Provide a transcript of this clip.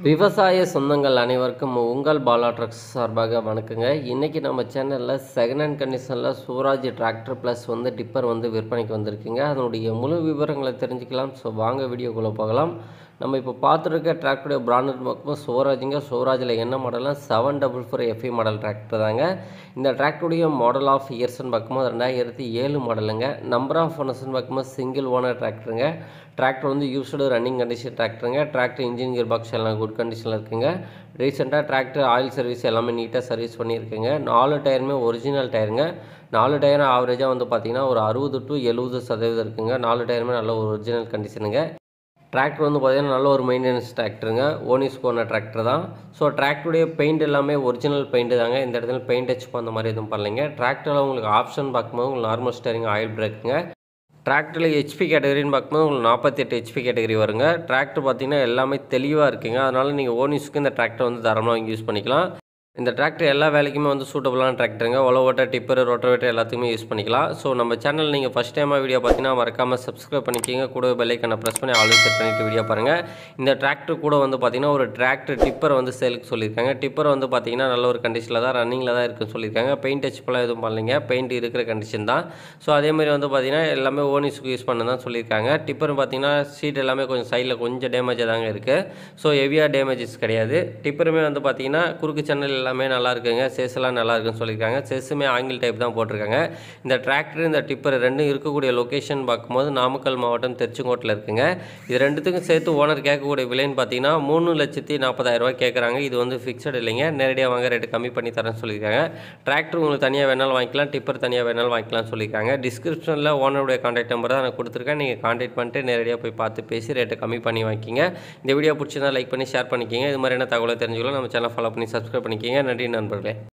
விவசாய சொந்தங்கள் அனைவருக்கும் உங்கள் பாலா ட்ரக்ஸ் சார்பாக வணக்கங்க இன்றைக்கி நம்ம சேனலில் செகண்ட் ஹேண்ட் கண்டிஷனில் சூராஜ் டிராக்டர் ப்ளஸ் வந்து டிப்பர் வந்து விற்பனைக்கு வந்திருக்குங்க அதனுடைய முழு விவரங்களை தெரிஞ்சுக்கலாம் ஸோ வாங்க வீடியோக்குள்ளே போகலாம் நம்ம இப்போ பார்த்துருக்க டிராக்டருடைய பிராண்டட் பார்க்கும்போது சோராஜுங்க சோராஜில் என்ன மாடல்னா seven double four FI model tractor தாங்க இந்த டிராக்டருடைய மாடல் ஆஃப் இயர்ஸ்னு பார்க்கும்போது ரெண்டாயிரத்தி ஏழு மாடலுங்க நம்பர் ஆஃப் ஓனர்ஸ்னு பார்க்கும்போது சிங்கிள் ஓனர் டிராக்டருங்க டிராக்டர் வந்து யூஸ்டு ரன்னிங் கண்டிஷன் டிராக்டருங்க டிராக்டர் இன்ஜின் கியர் பாக்ஸ் எல்லாம் குட் கண்டிஷனில் இருக்குங்க ரீசெண்டாக டிராக்டர் ஆயில் சர்வீஸ் எல்லாமே நீட்டாக சர்வீஸ் பண்ணியிருக்குங்க நாலு டயருமே ஒரிஜினல் டயருங்க நாலு டயரும் ஆவரேஜாக வந்து பார்த்திங்கன்னா ஒரு அறுபது டு எழுபது சதவீதம் இருக்குங்க நாலு டயருமே நல்ல ஒரு ஒரிஜினல் கண்டிஷனுங்க டிராக்டர் வந்து பார்த்திங்கன்னா நல்ல ஒரு மெயின்டெனன்ஸ் டிராக்டருங்க ஓனிஸ் போன டிராக்டர் தான் ஸோ டிராக்டருடைய பெயிண்ட் எல்லாமே ஒரிஜினல் பெயிண்ட் தாங்க இந்த இடத்துல பெயிண்ட் டச் அந்த மாதிரி எதுவும் பண்ணலைங்க டிராக்டரில் உங்களுக்கு ஆப்ஷன் பார்க்கும்போது உங்களுக்கு நார்மல் ஸ்டேரிங் ஆயில் பிரேக்குங்க டிராக்டரில் ஹெச்பி கேட்டகரின்னு பார்க்கும்போது உங்களுக்கு நாற்பத்தெட்டு ஹெச்பி கேட்டகரி வருங்க டிராக்டர் பார்த்தீங்கன்னா எல்லாமே தெளிவாக இருக்குங்க அதனால் நீங்கள் ஓனிஸ்க்கு இந்த டிராக்டர் வந்து தாராளமாக வாங்கி யூஸ் பண்ணிக்கலாம் இந்த டிராக்டர் எல்லா வேலைக்குமே வந்து சூட்டபுளான டிராக்டருங்க ஒலவோட்டர் டிப்பர் ரோட்டோவேட்டர் எல்லாத்துக்குமே யூஸ் பண்ணிக்கலாம் ஸோ நம்ம சேனல் நீங்கள் ஃபஸ்ட் டைமாக வீடியோ பார்த்தீங்கன்னா மறக்காமல் சப்ஸ்கிரைப் பண்ணிக்கிங்க கூட பெல்லைக்கனை ப்ரெஸ் பண்ணி ஆல்ரெடி செட் பண்ணிவிட்டு வீடியோ பாருங்கள் இந்த டிராக்டர் கூட வந்து பார்த்தீங்கன்னா ஒரு டிராக்டர் டிப்பர் வந்து சேலுக்கு சொல்லியிருக்காங்க டிப்பர் வந்து பார்த்தீங்கன்னா நல்ல ஒரு கண்டிஷனில் தான் ரன்னிங்கில் தான் இருக்குன்னு சொல்லியிருக்காங்க பெயிண்ட் டச் போலாம் எதுவும் பண்ணலைங்க பெயிண்ட் இருக்கிற கண்டிஷன் தான் ஸோ அதேமாதிரி வந்து பார்த்தீங்கன்னா எல்லாமே ஓனிஸ்க்கு யூஸ் பண்ண தான் சொல்லியிருக்காங்க டிப்பர் பார்த்தீங்கன்னா சீட் எல்லாமே கொஞ்சம் சைடில் கொஞ்சம் டேமேஜாக தாங்க இருக்குது ஸோ ஹெவியாக டேமேஜஸ் கிடையாது டிப்பருமே வந்து பார்த்தீங்கன்னா குறுக்கு சேனல் எல்லாமே நல்லா இருக்குங்க செஸ் எல்லாம் நல்லா இருக்குன்னு சொல்லியிருக்காங்க செஸ்ஸுமே ஆங்கிள் டைப் தான் போட்டிருக்காங்க இந்த டிராக்டர் இந்த டிப்பர் ரெண்டும் இருக்கக்கூடிய லொக்கேஷன் பார்க்கும்போது நாமக்கல் மாவட்டம் திருச்செங்கோட்டில் இருக்குங்க இது ரெண்டுத்துக்கும் சேர்த்து ஓனர் கேட்கக்கூடிய விலைன்னு பார்த்தீங்கன்னா மூணு லட்சத்தி நாற்பதாயிரம் ரூபாய் கேட்குறாங்க இது வந்து ஃபிக்ஸட் இல்லைங்க நேரடியாக வாங்க ரேட்டு கம்மி பண்ணி தரேன்னு சொல்லியிருக்காங்க டிராக்டர் உங்களுக்கு தனியாக வேணாலும் வாங்கிக்கலாம் டிப்பர் தனியாக வேணாலும் வாங்கிக்கலாம் சொல்லியிருக்காங்க டிஸ்கிரிப்ஷனில் ஓனருடைய கான்டாக்ட் நம்பர் தான் நான் கொடுத்துருக்கேன் நீங்கள் கான்டாக்ட் பண்ணிட்டு நேரடியாக போய் பார்த்து பேசி ரேட்டை கம்மி பண்ணி வாங்கிக்கிங்க இந்த வீடியோ பிடிச்சிருந்தா லைக் பண்ணி ஷேர் பண்ணிக்கிங்க இது மாதிரியான தகவலை தெரிஞ்சுக்கலாம் நம்ம சேனல் ஃபாலோ பண்ணி சப்ஸ்கிரைப் பண்ணிக்கிங்க நன்றி நண்பர்களே